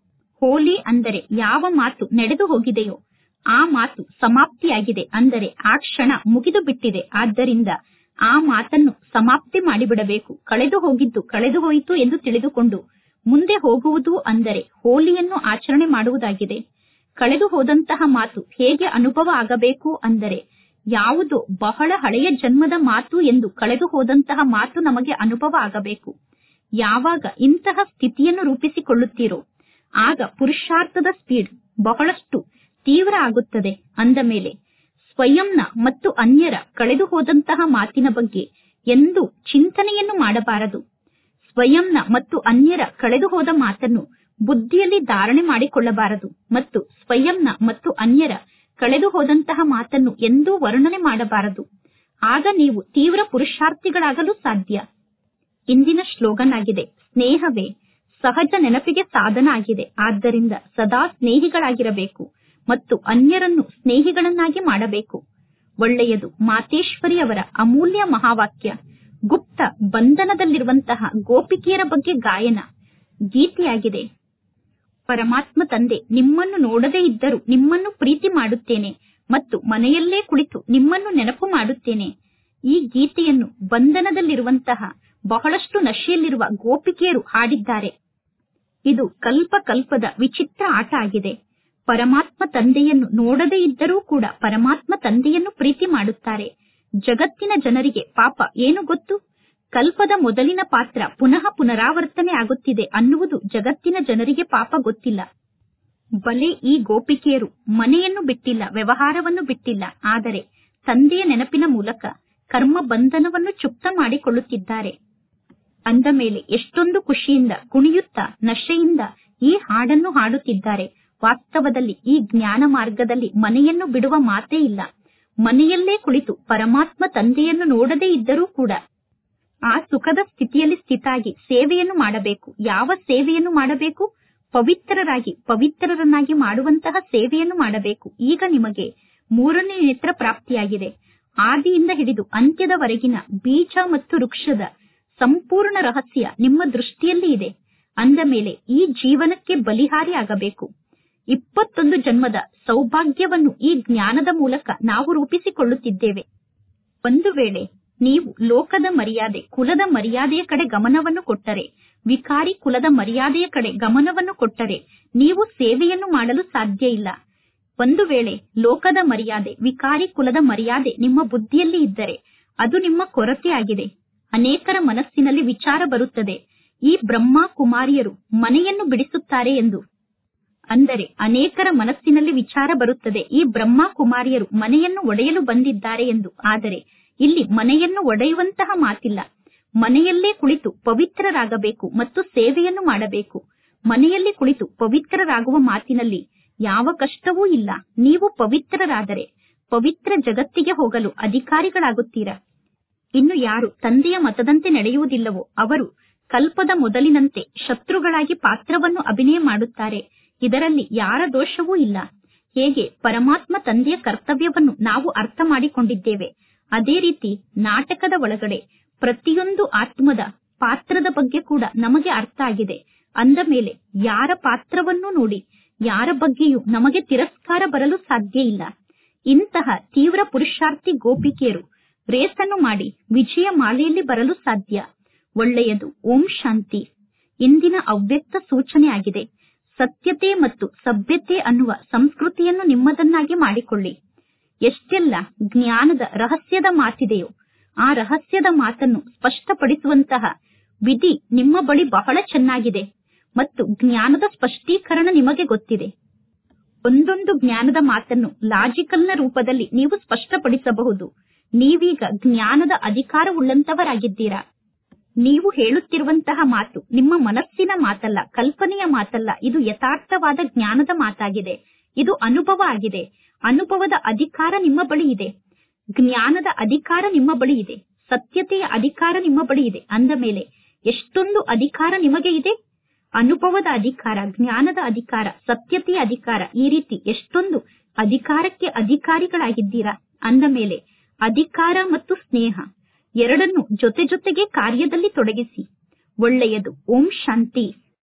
ಹೋಲಿ ಅಂದರೆ ಯಾವ ಮಾತು ನಡೆದು ಹೋಗಿದೆಯೋ ಆ ಮಾತು ಸಮಾಪ್ತಿಯಾಗಿದೆ ಅಂದರೆ ಆ ಕ್ಷಣ ಮುಗಿದು ಬಿಟ್ಟಿದೆ ಆದ್ದರಿಂದ ಆ ಮಾತನ್ನು ಸಮಾಪ್ತಿ ಮಾಡಿಬಿಡಬೇಕು ಕಳೆದು ಹೋಗಿದ್ದು ಕಳೆದು ಹೋಯಿತು ಎಂದು ತಿಳಿದುಕೊಂಡು ಮುಂದೆ ಹೋಗುವುದು ಅಂದರೆ ಹೋಲಿಯನ್ನು ಆಚರಣೆ ಮಾಡುವುದಾಗಿದೆ ಕಳೆದು ಹೋದಂತಹ ಮಾತು ಹೇಗೆ ಅನುಭವ ಆಗಬೇಕು ಅಂದರೆ ಯಾವುದು ಬಹಳ ಹಳೆಯ ಜನ್ಮದ ಮಾತು ಎಂದು ಕಳೆದು ಹೋದಂತಹ ಮಾತು ನಮಗೆ ಅನುಭವ ಆಗಬೇಕು ಯಾವಾಗ ಇಂತಹ ಸ್ಥಿತಿಯನ್ನು ರೂಪಿಸಿಕೊಳ್ಳುತ್ತೀರೋ ಆಗ ಪುರುಷಾರ್ಥದ ಸ್ಪೀಡ್ ಬಹಳಷ್ಟು ತೀವ್ರ ಆಗುತ್ತದೆ ಅಂದ ಮೇಲೆ ಸ್ವಯಂನ ಮತ್ತು ಅನ್ಯರ ಕಳೆದು ಹೋದಂತಹ ಮಾತಿನ ಬಗ್ಗೆ ಎಂದು ಚಿಂತನೆಯನ್ನು ಮಾಡಬಾರದು ಸ್ವಯಂನ ಮತ್ತು ಅನ್ಯರ ಕಳೆದು ಹೋದ ಮಾತನ್ನು ಬುದ್ಧಿಯಲ್ಲಿ ಧಾರಣೆ ಮಾಡಿಕೊಳ್ಳಬಾರದು ಮತ್ತು ಸ್ವಯಂನ ಮತ್ತು ಅನ್ಯರ ಕಳೆದು ಹೋದಂತಹ ಮಾತನ್ನು ಎಂದೂ ವರ್ಣನೆ ಮಾಡಬಾರದು ಆಗ ನೀವು ತೀವ್ರ ಪುರುಷಾರ್ಥಿಗಳಾಗಲು ಸಾಧ್ಯ ಇಂದಿನ ಸ್ಲೋಗನ್ ಆಗಿದೆ ಸ್ನೇಹವೇ ಸಹಜ ನೆನಪಿಗೆ ಸಾಧನ ಆಗಿದೆ ಆದ್ದರಿಂದ ಸದಾ ಸ್ನೇಹಿಗಳಾಗಿರಬೇಕು ಮತ್ತು ಅನ್ಯರನ್ನು ಸ್ನೇಹಿಗಳನ್ನಾಗಿ ಮಾಡಬೇಕು ಒಳ್ಳೆಯದು ಮಾತೇಶ್ವರಿ ಅವರ ಅಮೂಲ್ಯ ಮಹಾವಾಕ್ಯ ಗುಪ್ತ ಬಂಧನದಲ್ಲಿರುವಂತಹ ಗೋಪಿಕೆಯರ ಬಗ್ಗೆ ಗಾಯನ ಗೀತೆಯಾಗಿದೆ ಪರಮಾತ್ಮ ತಂದೆ ನಿಮ್ಮನ್ನು ನೋಡದೇ ಇದ್ದರೂ ನಿಮ್ಮನ್ನು ಪ್ರೀತಿ ಮಾಡುತ್ತೇನೆ ಮತ್ತು ಮನೆಯಲ್ಲೇ ಕುಳಿತು ನಿಮ್ಮನ್ನು ನೆನಪು ಮಾಡುತ್ತೇನೆ ಈ ಗೀತೆಯನ್ನು ಬಂಧನದಲ್ಲಿರುವಂತಹ ಬಹಳಷ್ಟು ನಶೆಯಲ್ಲಿರುವ ಗೋಪಿಕೆಯರು ಹಾಡಿದ್ದಾರೆ ಇದು ಕಲ್ಪ ಕಲ್ಪದ ವಿಚಿತ್ರ ಆಟ ಆಗಿದೆ ಪರಮಾತ್ಮ ತಂದೆಯನ್ನು ನೋಡದೇ ಇದ್ದರೂ ಕೂಡ ಪರಮಾತ್ಮ ತಂದೆಯನ್ನು ಪ್ರೀತಿ ಮಾಡುತ್ತಾರೆ ಜಗತ್ತಿನ ಜನರಿಗೆ ಪಾಪ ಏನು ಗೊತ್ತು ಕಲ್ಪದ ಮೊದಲಿನ ಪಾತ್ರ ಪುನಃ ಪುನರಾವರ್ತನೆ ಆಗುತ್ತಿದೆ ಅನ್ನುವುದು ಜಗತ್ತಿನ ಜನರಿಗೆ ಪಾಪ ಗೊತ್ತಿಲ್ಲ ಬಲೆ ಈ ಗೋಪಿಕೆಯರು ಮನೆಯನ್ನು ಬಿಟ್ಟಿಲ್ಲ ವ್ಯವಹಾರವನ್ನು ಬಿಟ್ಟಿಲ್ಲ ಆದರೆ ತಂದೆಯ ನೆನಪಿನ ಮೂಲಕ ಕರ್ಮ ಬಂಧನವನ್ನು ಚುಪ್ತ ಮಾಡಿಕೊಳ್ಳುತ್ತಿದ್ದಾರೆ ಅಂದ ಮೇಲೆ ಎಷ್ಟೊಂದು ಖುಷಿಯಿಂದ ಕುಣಿಯುತ್ತಾ ನಶೆಯಿಂದ ಈ ಹಾಡನ್ನು ಹಾಡುತ್ತಿದ್ದಾರೆ ವಾಸ್ತವದಲ್ಲಿ ಈ ಜ್ಞಾನ ಮಾರ್ಗದಲ್ಲಿ ಮನೆಯನ್ನು ಬಿಡುವ ಮಾತೇ ಇಲ್ಲ ಮನೆಯಲ್ಲೇ ಕುಳಿತು ಪರಮಾತ್ಮ ತಂದೆಯನ್ನು ನೋಡದೇ ಇದ್ದರೂ ಕೂಡ ಆ ಸುಖದ ಸ್ಥಿತಿಯಲ್ಲಿ ಸ್ಥಿತಾಗಿ ಸೇವೆಯನ್ನು ಮಾಡಬೇಕು ಯಾವ ಸೇವೆಯನ್ನು ಮಾಡಬೇಕು ಪವಿತ್ರರಾಗಿ ಪವಿತ್ರರನ್ನಾಗಿ ಮಾಡುವಂತಹ ಸೇವೆಯನ್ನು ಮಾಡಬೇಕು ಈಗ ನಿಮಗೆ ಮೂರನೇ ನೇತ್ರ ಪ್ರಾಪ್ತಿಯಾಗಿದೆ ಆದಿಯಿಂದ ಹಿಡಿದು ಅಂತ್ಯದವರೆಗಿನ ಬೀಜ ಮತ್ತು ವೃಕ್ಷದ ಸಂಪೂರ್ಣ ರಹಸ್ಯ ನಿಮ್ಮ ದೃಷ್ಟಿಯಲ್ಲಿ ಇದೆ ಅಂದ ಮೇಲೆ ಈ ಜೀವನಕ್ಕೆ ಬಲಿಹಾರಿ ಆಗಬೇಕು ಇಪ್ಪತ್ತೊಂದು ಜನ್ಮದ ಸೌಭಾಗ್ಯವನ್ನು ಈ ಜ್ಞಾನದ ಮೂಲಕ ನಾವು ರೂಪಿಸಿಕೊಳ್ಳುತ್ತಿದ್ದೇವೆ ಒಂದು ವೇಳೆ ನೀವು ಲೋಕದ ಮರ್ಯಾದೆ ಕುಲದ ಮರ್ಯಾದೆಯ ಕಡೆ ಗಮನವನ್ನು ಕೊಟ್ಟರೆ ವಿಕಾರಿ ಕುಲದ ಮರ್ಯಾದೆಯ ಕಡೆ ಗಮನವನ್ನು ಕೊಟ್ಟರೆ ನೀವು ಸೇವೆಯನ್ನು ಮಾಡಲು ಸಾಧ್ಯ ಇಲ್ಲ ಒಂದು ವೇಳೆ ಲೋಕದ ಮರ್ಯಾದೆ ವಿಕಾರಿ ಕುಲದ ಮರ್ಯಾದೆ ನಿಮ್ಮ ಬುದ್ಧಿಯಲ್ಲಿ ಇದ್ದರೆ ಅದು ನಿಮ್ಮ ಕೊರತೆಯಾಗಿದೆ ಅನೇಕರ ಮನಸ್ಸಿನಲ್ಲಿ ವಿಚಾರ ಬರುತ್ತದೆ ಈ ಬ್ರಹ್ಮ ಕುಮಾರಿಯರು ಮನೆಯನ್ನು ಬಿಡಿಸುತ್ತಾರೆ ಎಂದು ಅಂದರೆ ಅನೇಕರ ಮನಸ್ಸಿನಲ್ಲಿ ವಿಚಾರ ಬರುತ್ತದೆ ಈ ಬ್ರಹ್ಮ ಕುಮಾರಿಯರು ಮನೆಯನ್ನು ಒಡೆಯಲು ಬಂದಿದ್ದಾರೆ ಎಂದು ಆದರೆ ಇಲ್ಲಿ ಮನೆಯನ್ನು ಒಡೆಯುವಂತಹ ಮಾತಿಲ್ಲ ಮನೆಯಲ್ಲೇ ಕುಳಿತು ಪವಿತ್ರರಾಗಬೇಕು ಮತ್ತು ಸೇವೆಯನ್ನು ಮಾಡಬೇಕು ಮನೆಯಲ್ಲಿ ಕುಳಿತು ಪವಿತ್ರರಾಗುವ ಮಾತಿನಲ್ಲಿ ಯಾವ ಕಷ್ಟವೂ ಇಲ್ಲ ನೀವು ಪವಿತ್ರರಾದರೆ ಪವಿತ್ರ ಜಗತ್ತಿಗೆ ಹೋಗಲು ಅಧಿಕಾರಿಗಳಾಗುತ್ತೀರಾ ಇನ್ನು ಯಾರು ತಂದೆಯ ಮತದಂತೆ ನಡೆಯುವುದಿಲ್ಲವೋ ಅವರು ಕಲ್ಪದ ಮೊದಲಿನಂತೆ ಶತ್ರುಗಳಾಗಿ ಪಾತ್ರವನ್ನು ಅಭಿನಯ ಮಾಡುತ್ತಾರೆ ಇದರಲ್ಲಿ ಯಾರ ದೋಷವೂ ಇಲ್ಲ ಹೇಗೆ ಪರಮಾತ್ಮ ತಂದೆಯ ಕರ್ತವ್ಯವನ್ನು ನಾವು ಅರ್ಥ ಮಾಡಿಕೊಂಡಿದ್ದೇವೆ ಅದೇ ರೀತಿ ನಾಟಕದ ಒಳಗಡೆ ಪ್ರತಿಯೊಂದು ಆತ್ಮದ ಪಾತ್ರದ ಬಗ್ಗೆ ಕೂಡ ನಮಗೆ ಅರ್ಥ ಆಗಿದೆ ಅಂದ ಮೇಲೆ ಯಾರ ಪಾತ್ರವನ್ನು ನೋಡಿ ಯಾರ ಬಗ್ಗೆಯೂ ನಮಗೆ ತಿರಸ್ಕಾರ ಬರಲು ಸಾಧ್ಯ ಇಲ್ಲ ಇಂತಹ ತೀವ್ರ ಪುರುಷಾರ್ಥಿ ಗೋಪಿಕೆಯರು ರೇಸನ್ನು ಮಾಡಿ ವಿಜಯ ಮಾಲೆಯಲ್ಲಿ ಬರಲು ಸಾಧ್ಯ ಒಳ್ಳೆಯದು ಓಂ ಶಾಂತಿ ಇಂದಿನ ಅವ್ಯಕ್ತ ಸೂಚನೆ ಆಗಿದೆ ಸತ್ಯತೆ ಮತ್ತು ಸಭ್ಯತೆ ಅನ್ನುವ ಸಂಸ್ಕೃತಿಯನ್ನು ನಿಮ್ಮದನ್ನಾಗಿ ಮಾಡಿಕೊಳ್ಳಿ ಎಷ್ಟೆಲ್ಲ ಜ್ಞಾನದ ರಹಸ್ಯದ ಮಾತಿದೆಯೋ ಆ ರಹಸ್ಯದ ಮಾತನ್ನು ಸ್ಪಷ್ಟಪಡಿಸುವಂತಹ ವಿಧಿ ನಿಮ್ಮ ಬಳಿ ಬಹಳ ಚೆನ್ನಾಗಿದೆ ಮತ್ತು ಜ್ಞಾನದ ಸ್ಪಷ್ಟೀಕರಣ ನಿಮಗೆ ಗೊತ್ತಿದೆ ಒಂದೊಂದು ಜ್ಞಾನದ ಮಾತನ್ನು ಲಾಜಿಕಲ್ನ ರೂಪದಲ್ಲಿ ನೀವು ಸ್ಪಷ್ಟಪಡಿಸಬಹುದು ನೀವೀಗ ಜ್ಞಾನದ ಅಧಿಕಾರವುಳ್ಳಂತವರಾಗಿದ್ದೀರಾ ನೀವು ಹೇಳುತ್ತಿರುವಂತಹ ಮಾತು ನಿಮ್ಮ ಮನಸ್ಸಿನ ಮಾತಲ್ಲ ಕಲ್ಪನೆಯ ಮಾತಲ್ಲ ಇದು ಯಥಾರ್ಥವಾದ ಜ್ಞಾನದ ಮಾತಾಗಿದೆ ಇದು ಅನುಭವ ಆಗಿದೆ ಅನುಭವದ ಅಧಿಕಾರ ನಿಮ್ಮ ಬಳಿ ಇದೆ ಜ್ಞಾನದ ಅಧಿಕಾರ ನಿಮ್ಮ ಬಳಿ ಇದೆ ಸತ್ಯತೆಯ ಅಧಿಕಾರ ನಿಮ್ಮ ಬಳಿ ಇದೆ ಅಂದ ಮೇಲೆ ಎಷ್ಟೊಂದು ಅಧಿಕಾರ ನಿಮಗೆ ಇದೆ ಅನುಭವದ ಅಧಿಕಾರ ಜ್ಞಾನದ ಅಧಿಕಾರ ಸತ್ಯತೆಯ ಅಧಿಕಾರ ಈ ರೀತಿ ಎಷ್ಟೊಂದು ಅಧಿಕಾರಕ್ಕೆ ಅಧಿಕಾರಿಗಳಾಗಿದ್ದೀರಾ ಅಂದ ಮೇಲೆ ಅಧಿಕಾರ ಮತ್ತು ಸ್ನೇಹ ಎರಡನ್ನು ಜೊತೆ ಜೊತೆಗೆ ಕಾರ್ಯದಲ್ಲಿ ತೊಡಗಿಸಿ ಒಳ್ಳೆಯದು ಓಂ ಶಾಂತಿ